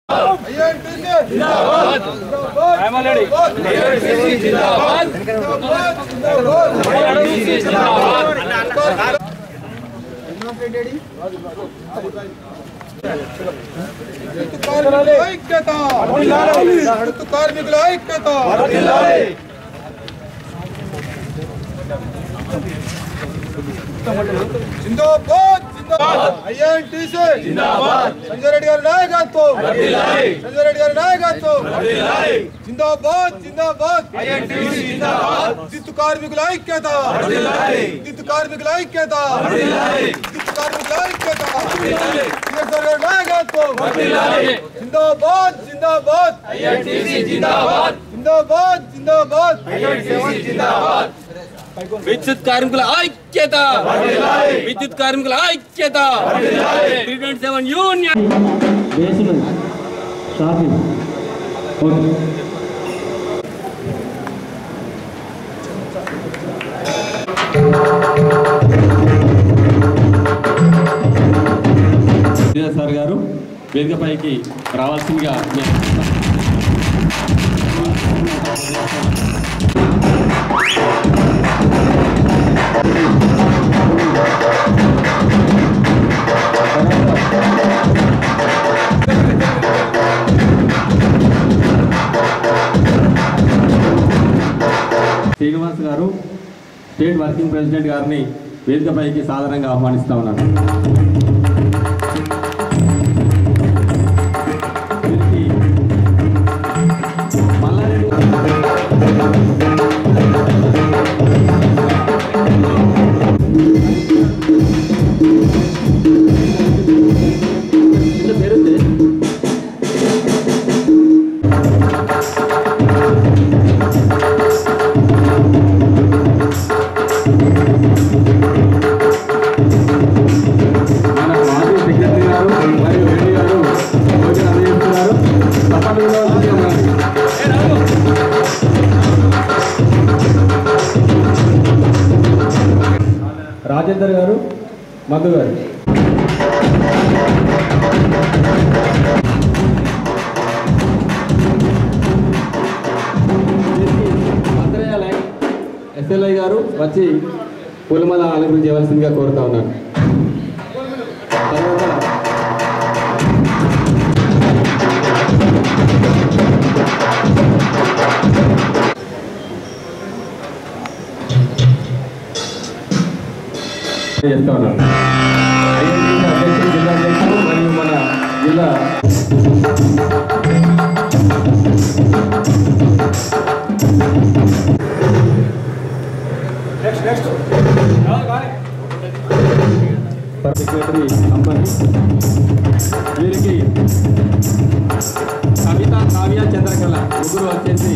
కార్మికుల ఐక్యత ఋతు కార్మికుల ఐక్యత జిందాబాద్ జిందాబాద్ ఐఎన్టీసీ జిందాబాద్ సంజయ్ రెడ్డి గారి నాయకత్వం సంజయ్ రెడ్డి గారి నాయకత్వం జిందాబాద్ జిందాబాద్ ఐఎన్టీసీ జిందాబాద్ విద్యుత్ కార్మికుల ఐక్యత విద్యుత్ కార్మికుల ఐక్యత విద్యుత్ కార్మికుల ఐక్యత కేసీఆర్ గారి నాయకత్వం జిందాబాద్ జిందాబాద్ ఐఎన్టీసీ జిందాబాద్ జిందాబాద్ జిందాబాద్ ఐఎన్టీసీ జిందాబాద్ విద్యుత్ కార్మికుల ఐక్యత విద్యుత్ కార్మికుల ఐక్యత three twenty seven union basement shopping okay sir గారు వేదికపైకి రావాల్సిందిగా మేము శ్రీనివాస్ గారు స్టేట్ వర్కింగ్ ప్రెసిడెంట్ గారిని వేదికపైకి సాధారణంగా ఆహ్వానిస్తా ఉన్నాను వీరికి మల్లారెడ్డి చిన్న పేరుంది మన మాజీ సెక్రటరీ గారు మరియు రెడ్డి గారు భోజనం అందజేస్తున్నారు తప్పకుండా ఉండాలి. రాజేందర్ గారు మధు గారు అంతర్యాలయ ఎస్ఎల్ఐ గారు వచ్చి పూలమాల అలంకరణ చేయవలసిందిగా కోరుతా ఉన్నాను తర్వాత చేస్తా ఉన్నాను ఐఎన్టీసీ అధ్యక్షుడు జిల్లా అధ్యక్షుడు మరియు మన జిల్లా సెక్రటరీ అంబన్ వీరికి కవిత కావ్య చంద్రకళ ముగ్గురు వచ్చేసి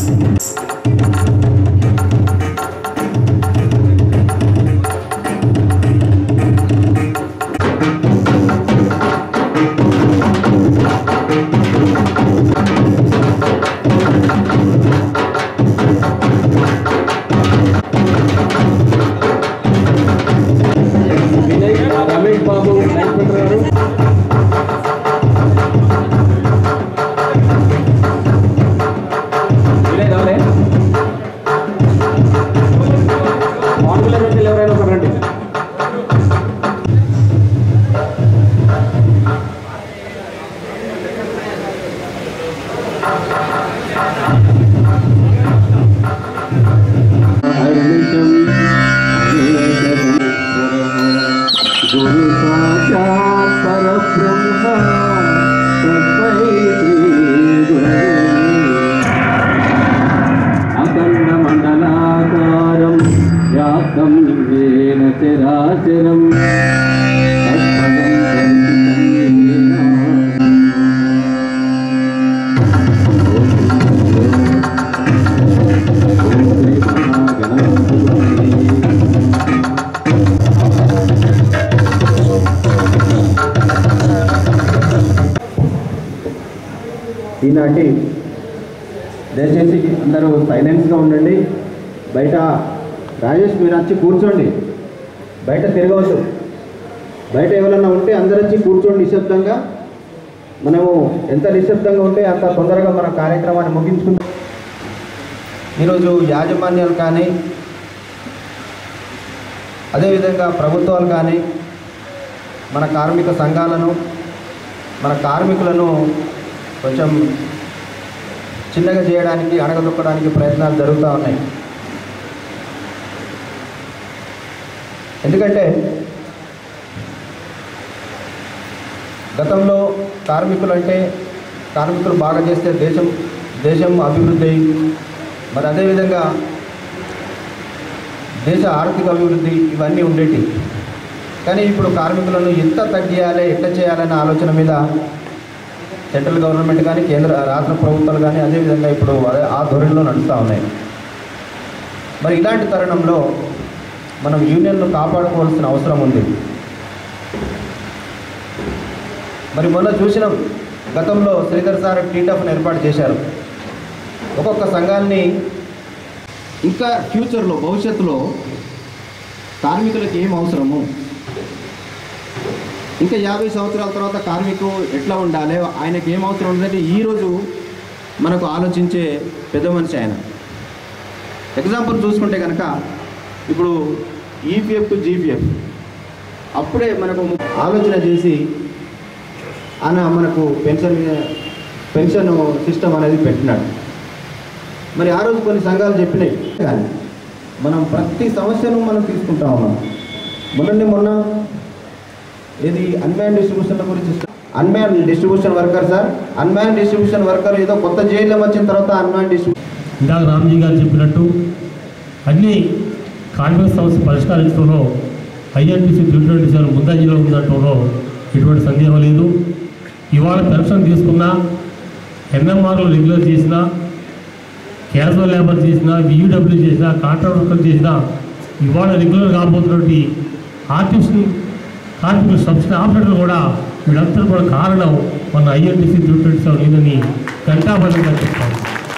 వినయ్ రమేష్ బాబు ఇన్స్పెక్టర్ గారు వినయ్ రాలే మామూలు నుంచి ఎవరైనా ఒకరు రండి గురు సాక్షాత్ పరబ్రహ్మ తస్మై శ్రీ గురవే అఖండ మండలాకారం వ్యాప్తం నివేన చరాచరం తత్పదం సంచితం ఓం శ్రీ మహాగణపతి ఈనాటి దయచేసి అందరూ సైలెన్స్గా ఉండండి బయట రాజేష్ మీరు వచ్చి కూర్చోండి బయట తిరగవద్దు బయట ఎవరన్నా ఉంటే అందరు వచ్చి కూర్చోండి నిశ్శబ్దంగా మనము ఎంత నిశ్శబ్దంగా ఉంటే అంత తొందరగా మన కార్యక్రమాన్ని ముగించుకుంటాం ఈరోజు యాజమాన్యాలు కానీ అదేవిధంగా ప్రభుత్వాలు కానీ మన కార్మిక సంఘాలను మన కార్మికులను కొంచెం చిన్నగా చేయడానికి అణగదొక్కడానికి ప్రయత్నాలు జరుగుతూ ఉన్నాయి ఎందుకంటే గతంలో కార్మికులు అంటే కార్మికులు బాగా చేస్తే దేశం దేశం అభివృద్ధి అయ్యి మరి అదేవిధంగా దేశ ఆర్థిక అభివృద్ధి ఇవన్నీ ఉండేటి కానీ ఇప్పుడు కార్మికులను ఎంత తగ్గియాలి ఎట్లా చేయాలనే ఆలోచన మీద సెంట్రల్ గవర్నమెంట్ కానీ కేంద్ర రాష్ట్ర ప్రభుత్వాలు కానీ అదేవిధంగా ఇప్పుడు అదే ఆ ధోరణిలో నడుస్తూ ఉన్నాయి మరి ఇలాంటి తరుణంలో మనం యూనియన్ను కాపాడుకోవాల్సిన అవసరం ఉంది మరి మొన్న చూసినాం గతంలో శ్రీధర్ సార్ టీటఫ్ను ఏర్పాటు చేశారు ఒక్కొక్క సంఘాన్ని ఇంకా ఫ్యూచర్లో భవిష్యత్తులో కార్మికులకు ఏం అవసరము ఇంకా యాభై సంవత్సరాల తర్వాత కార్మికుడు ఎట్లా ఉండాలి ఆయనకి ఏం అవసరం ఉందంటే ఈరోజు మనకు ఆలోచించే పెద్ద మనిషి ఆయన ఎగ్జాంపుల్ చూసుకుంటే కనుక ఇప్పుడు ఈపీఎఫ్ జీపీఎఫ్ అప్పుడే మనకు ఆలోచన చేసి ఆయన మనకు పెన్షన్ పెన్షన్ సిస్టమ్ అనేది పెట్టినాడు మరి ఆ రోజు కొన్ని సంఘాలు చెప్పినాయి కానీ మనం ప్రతి సమస్యను మనం తీసుకుంటా ఉన్నాం మొన్ననే మొన్న ఇది అన్మ్యాన్ డిస్ట్రిబ్యూషన్ గురించి unmanned distribution worker sir unmanned distribution worker ఏదో కొత్త జైల్లో వచ్చిన తర్వాత అన్మ్యాన్ డిస్ట్రిబ్యూషన్ ఇందాక రామ్జీ గారు చెప్పినట్టు అన్ని కార్మిక సమస్య పరిష్కరించడంలో ఐఎన్టీసీ త్రీ ట్వంటీ సెవెన్ ముందంజలో ఉండటంలో ఎటువంటి సందేహం లేదు ఇవాళ పెన్షన్ తీసుకున్నా ఎన్ఎంఆర్లు రెగ్యులర్ చేసినా క్యాజువల్ లేబర్ చేసినా వియూడబ్ల్యూ చేసినా కాంట్రాక్ట్ వర్కర్ చేసినా ఇవాళ రెగ్యులర్ కాబోతున్నటువంటి ఆర్టిఫిషియల్ కార్మికుల సబ్సిడీ ఆపరేటర్లు కూడా వీళ్ళందరూ కూడా కారణం మన ఐఎన్టీసీ త్రీ ట్వంటీ సెవెన్ ఇదని గంటాబద్ధంగా చెప్తాను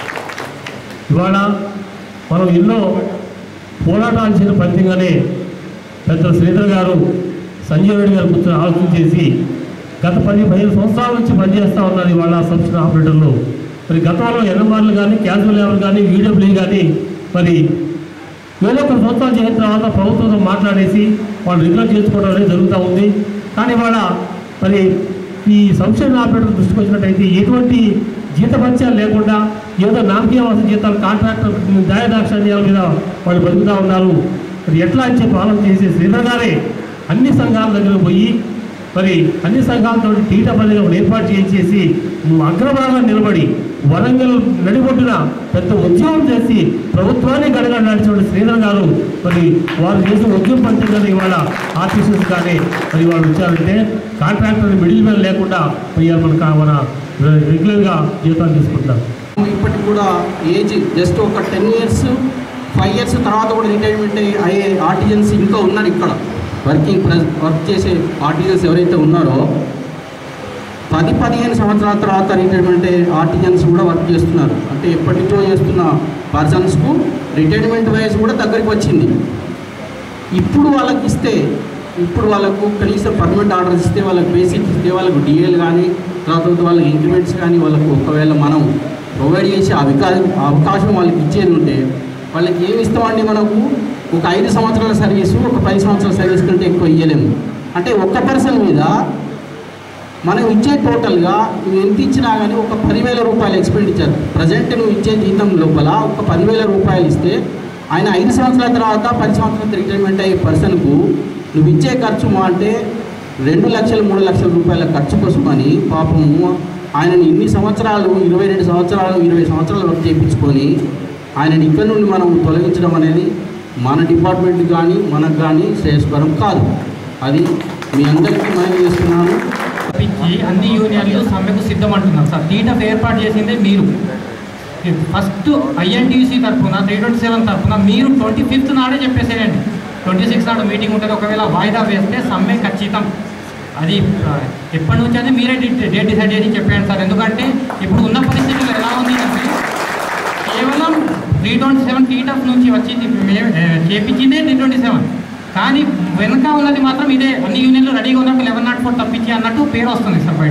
ఇవాళ మనం ఎన్నో పోరాటాలు చేసిన ఫలితంగానే పెద్ద శ్రీధర్ గారు సంజయ్ రెడ్డి గారు కూర్చొని ఆలోచన చేసి గత పది పదిహేను సంవత్సరాల నుంచి పనిచేస్తూ ఉన్నారు ఇవాళ సబ్సిడీ ఆపరేటర్లు మరి గతంలో ఎన్ఎంఆర్లు కానీ క్యాజువల్ లేబర్ కానీ వీడబ్ల్యూ కానీ మరి వేరే ఒక సంవత్సరాలు చేసిన తర్వాత ప్రభుత్వంతో మాట్లాడేసి వాళ్ళు రెగ్యులర్ చేసుకోవడం అనేది జరుగుతూ ఉంది కానీ ఇవాళ మరి ఈ సంక్షేమ ఆపరేటర్ దృష్టికి వచ్చినట్టయితే ఎటువంటి జీతభత్యాలు లేకుండా ఏదో నామకీయ వసతి జీతాలు కాంట్రాక్టర్ దాయదాక్షణ్యాల మీద వాళ్ళు బతుకుతూ ఉన్నారు మరి ఎట్లా అని చెప్పి ఆలోచన చేసి శ్రీధర్ గారే అన్ని సంఘాల దగ్గర పోయి మరి అన్ని సంఘాలతో టీటప్ అనేది ఒకటి ఏర్పాటు చేయించేసి అగ్రభాగంగా నిలబడి వరంగల్ నడిబొడ్డున పెద్ద ఉద్యమం చేసి ప్రభుత్వాన్ని గడగడలాడిన శ్రీధర్ గారు మరి వారు చేసిన ఉద్యమం పంచగానే ఇవాళ ఆఫీసర్స్ కానీ మరి వాళ్ళు వచ్చారంటే కాంట్రాక్టర్ మిడిల్ మ్యాన్ లేకుండా మరి ఇవాళ మన కా- మన రెగ్యులర్గా జీతాలు తీసుకుంటారు ఇప్పటికి కూడా ఏజ్ జస్ట్ ఒక టెన్ ఇయర్స్ ఫైవ్ ఇయర్స్ తర్వాత కూడా రిటైర్మెంట్ అయ్యే ఆర్టిజన్స్ ఇంకా ఉన్నారు ఇక్కడ వర్కింగ్ ప్రెస్ వర్క్ చేసే ఆర్టిజన్స్ ఎవరైతే ఉన్నారో పది పదిహేను సంవత్సరాల తర్వాత రిటైర్మెంట్ అయ్యే ఆర్టిజన్స్ కూడా వర్క్ చేస్తున్నారు అంటే ఎప్పటి నుంచో చేస్తున్న పర్సన్స్కు రిటైర్మెంట్ వయసు కూడా దగ్గరికి వచ్చింది ఇప్పుడు వాళ్ళకి ఇస్తే ఇప్పుడు వాళ్ళకు కనీసం పర్మనెంట్ ఆర్డర్స్ ఇస్తే వాళ్ళకి బేసిక్ ఇస్తే వాళ్ళకు డిఎల్ కానీ తర్వాత వాళ్ళకి ఇంక్రిమెంట్స్ కానీ వాళ్ళకు ఒకవేళ మనం ప్రొవైడ్ చేసే అవికా అవకాశం వాళ్ళకి ఇచ్చేది ఉంటే వాళ్ళకి ఏమి ఇస్తామండి మనకు ఒక ఐదు సంవత్సరాల సర్వీసు ఒక పది సంవత్సరాల సర్వీస్ కంటే ఎక్కువ ఇవ్వలేము అంటే ఒక్క పర్సన్ మీద మనం ఇచ్చే టోటల్గా నువ్వు ఎంత ఇచ్చినా కానీ ఒక పదివేల రూపాయలు ఎక్స్పెండిచర్ ప్రజెంట్ నువ్వు ఇచ్చే జీతం లోపల ఒక పదివేల రూపాయలు ఇస్తే ఆయన ఐదు సంవత్సరాల తర్వాత పది సంవత్సరాల రిటైర్మెంట్ అయ్యే పర్సన్కు నువ్వు ఇచ్చే ఖర్చు మా అంటే రెండు లక్షలు మూడు లక్షల రూపాయల ఖర్చు కోసమని పాపము ఆయనని ఇన్ని సంవత్సరాలు ఇరవై రెండు సంవత్సరాలు ఇరవై సంవత్సరాలు వర్క్ చేయించుకొని ఆయనని ఇక్కడ నుండి మనం తొలగించడం అనేది మన డిపార్ట్మెంట్ కానీ మనకు కానీ శ్రేయస్కరం కాదు అది మీ అందరికీ మనం చేస్తున్నాను తప్పించి అన్ని యూనియన్లు సమ్మెకు సిద్ధం అంటున్నారు సార్ టీటఫ్ ఏర్పాటు చేసిందే మీరు ఫస్ట్ ఐఎన్టీసీ తరఫున త్రీ ట్వంటీ సెవెన్ తరఫున మీరు ట్వంటీ ఫిఫ్త్ నాడే చెప్పేసేయండి ట్వంటీ సిక్స్ నాడు మీటింగ్ ఉంటుంది ఒకవేళ వాయిదా వేస్తే సమ్మె ఖచ్చితం అది ఆ, ఎప్పటి నుంచి అని మీరే డి- డేట్ డిసైడ్ చేసి చెప్పండి సార్ ఎందుకంటే ఇప్పుడు ఉన్న పరిస్థితులు ఎలా ఉంది అంటే కేవలం త్రీ ట్వంటీ సెవెన్ టీటఫ్ నుంచి వచ్చింది మేము ఏ, చేపించిందే త్రీ ట్వంటీ సెవెన్ కానీ వెనక ఉన్నది మాత్రం ఇదే అన్ని యూనియన్లు రెడీగా ఉన్నప్పుడు లెవెన్ నాట్ ఫోర్ తప్పించి అన్నట్టు పేరు వస్తుంది సార్ బయట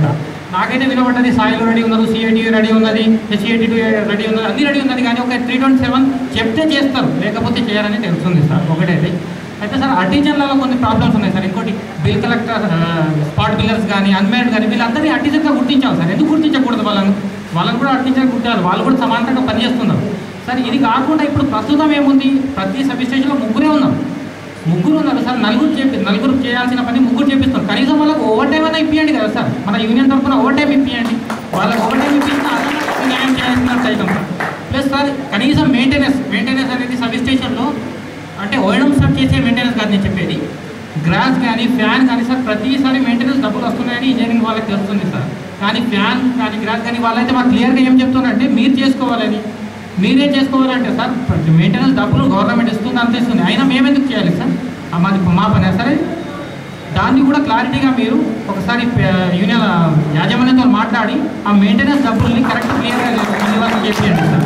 నాకైతే వినబడ్డది సాయిలు రెడీ ఉన్నారు సిఐటి రెడీ ఉన్నది హెచ్ఐటి రెడీ ఉన్నది అన్ని రెడీ ఉన్నది కానీ ఒక త్రీ ట్వంటీ సెవెన్ చెప్తే చేస్తారు లేకపోతే చేయరని తెలుస్తుంది సార్ ఒకటైతే అయితే సార్ అర్టిజన్లలో కొన్ని ప్రాబ్లమ్స్ ఉన్నాయి సార్ ఇంకోటి బిల్ కలెక్టర్ స్పాట్ బిల్లర్స్ కానీ అన్మ్యారీడ్ కానీ వీళ్ళందరినీ అర్టిజన్గా గుర్తించాలి సార్ ఎందుకు గుర్తించకూడదు వాళ్ళని వాళ్ళని కూడా అర్టిజన్ గుర్తించాలి వాళ్ళు కూడా సమాంతరంగా పనిచేస్తున్నారు సార్ ఇది కాకుండా ఇప్పుడు ప్రస్తుతం ఏముంది ప్రతి సబ్ స్టేషన్లో ముగ్గురే ఉన్నారు ముగ్గురు ఉన్నారు సార్ నలుగురు చెప్పి నలుగురు చేయాల్సిన పని ముగ్గురు చేపిస్తారు కనీసం వాళ్ళకి ఓవర్ టైం అయినా ఇప్పియండి కదా సార్ మన యూనియన్ తరఫున ఓవర్ టైం ఇప్పియండి వాళ్ళకి ఓవర్ టైం ఇప్పిస్తే అదనంగా న్యాయం చేయాల్సినట్టు అవుతాం సార్ ప్లస్ సార్ కనీసం మెయింటెనెన్స్ మెయింటెనెన్స్ అనేది సబ్ స్టేషన్లో అంటే ఓఎడం సార్ చేసే మెయింటెనెన్స్ కాదు నేను చెప్పేది గ్రాస్ కానీ ఫ్యాన్ కానీ సార్ ప్రతిసారి మెయింటెనెన్స్ డబ్బులు వస్తున్నాయని ఇంజనీరింగ్ వాళ్ళకి తెలుస్తుంది సార్ కానీ ఫ్యాన్ కానీ గ్రాస్ కానీ వాళ్ళైతే మాకు క్లియర్గా ఏం చెప్తున్నారంటే మీరు చేసుకోవాలని మీరే చేసుకోవాలంటే సార్ మెయింటెనెన్స్ డబ్బులు గవర్నమెంట్ ఇస్తుంది అంత ఇస్తుంది అయినా మేము ఎందుకు చేయాలి సార్ ఆ మాది మా పని సరే దాన్ని కూడా క్లారిటీగా మీరు ఒకసారి ప- యూనియన్ యాజమాన్యంతో మాట్లాడి ఆ మెయింటెనెన్స్ డబ్బుల్ని కరెక్ట్ క్లియర్గా చెప్పేయండి సార్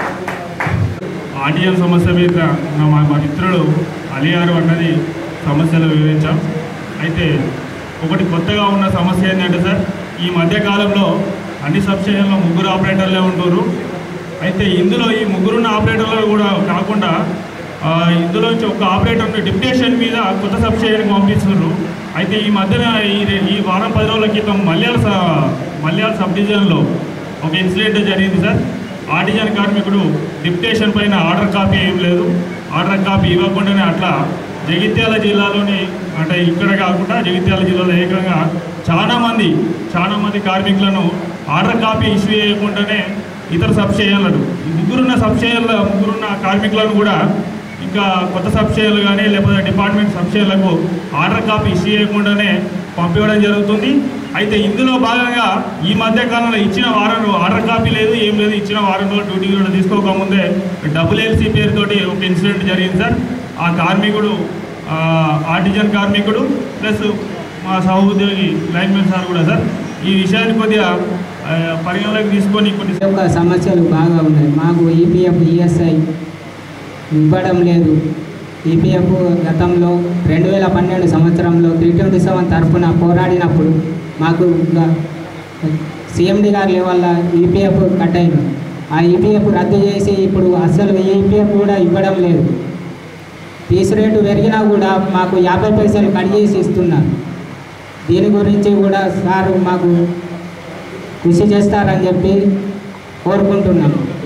ఆర్టీఎం సమస్య మీద నా మా మా మిత్రుడు అలియారు అన్నది సమస్యలు వివరించాం అయితే ఒకటి కొత్తగా ఉన్న సమస్య ఏంటంటే సార్ ఈ మధ్య కాలంలో అన్ని సబ్స్టేషన్లో ముగ్గురు ఆపరేటర్లే ఉంటున్నారు అయితే ఇందులో ఈ ముగ్గురున్న ఆపరేటర్లు కూడా కాకుండా ఆ, ఇందులో నుంచి ఒక ఆపరేటర్ని డిప్యుటేషన్ మీద కొత్త సబ్స్టేషన్కి పంపిస్తున్నారు అయితే ఈ మధ్యన ఈ రె- ఈ వారం పది రోజుల క్రితం మల్యాల స- మల్యాల సబ్ డివిజన్లో ఒక ఇన్సిడెంట్ జరిగింది సార్ ఆర్టిజన్ కార్మికుడు డిప్యుటేషన్ పైన ఆర్డర్ కాపీ ఏం లేదు ఆర్డర్ కాపీ ఇవ్వకుండానే అట్లా జగిత్యాల జిల్లాలోని అంటే ఇక్కడ కాకుండా జగిత్యాల జిల్లాలో ఏకంగా చాలా మంది చాలా మంది కార్మికులను ఆర్డర్ కాపీ ఇష్యూ చేయకుండానే ఇతర సబ్స్టేషన్లను ఈ ముగ్గురున్న సబ్స్టేషన్ల ముగ్గురున్న కార్మికులను కూడా ఇంకా కొత్త సబ్స్టేషన్లు కానీ లేకపోతే డిపార్ట్మెంట్ సబ్స్టేషన్లకు ఆర్డర్ కాపీ ఇష్యూ చేయకుండానే పంపించడం జరుగుతుంది అయితే ఇందులో భాగంగా ఈ మధ్య కాలంలో ఇచ్చిన వారం ఆర్డర్ కాపీ లేదు ఏం లేదు ఇచ్చిన వారం రోజులు డ్యూటీ కూడా తీసుకోకముందే డబుల్ ఎల్సీ పేరుతోటి ఒక ఇన్సిడెంట్ జరిగింది సార్ ఆ కార్మికుడు ఆ, ఆర్టిజన్ కార్మికుడు ప్లస్ మా సహోద్యోగి లైన్మెన్ సార్ కూడా సార్ ఈ విషయాన్ని కొద్దిగా ఆ, పరిగణలోకి తీసుకొని కొన్ని యొక్క సమస్యలు బాగా ఉన్నాయి మాకు ఈపీఎఫ్ ఈఎస్ఐ ఇవ్వడం లేదు ఈపీఎఫ్ గతంలో రెండు వేల పన్నెండు సంవత్సరంలో త్రీ ట్వంటీ సెవెన్ తరఫున పోరాడినప్పుడు మాకు ఇంకా సిఎండి గారి వల్ల ఈపీఎఫ్ కట్ అయింది ఆ ఈపీఎఫ్ రద్దు చేసి ఇప్పుడు అసలు ఈపీఎఫ్ కూడా ఇవ్వడం లేదు ఫీజు రేటు పెరిగినా కూడా మాకు యాభై పైసలు కట్ చేసి ఇస్తున్నారు దీని గురించి కూడా సార్ మాకు కృషి చేస్తారని చెప్పి కోరుకుంటున్నాము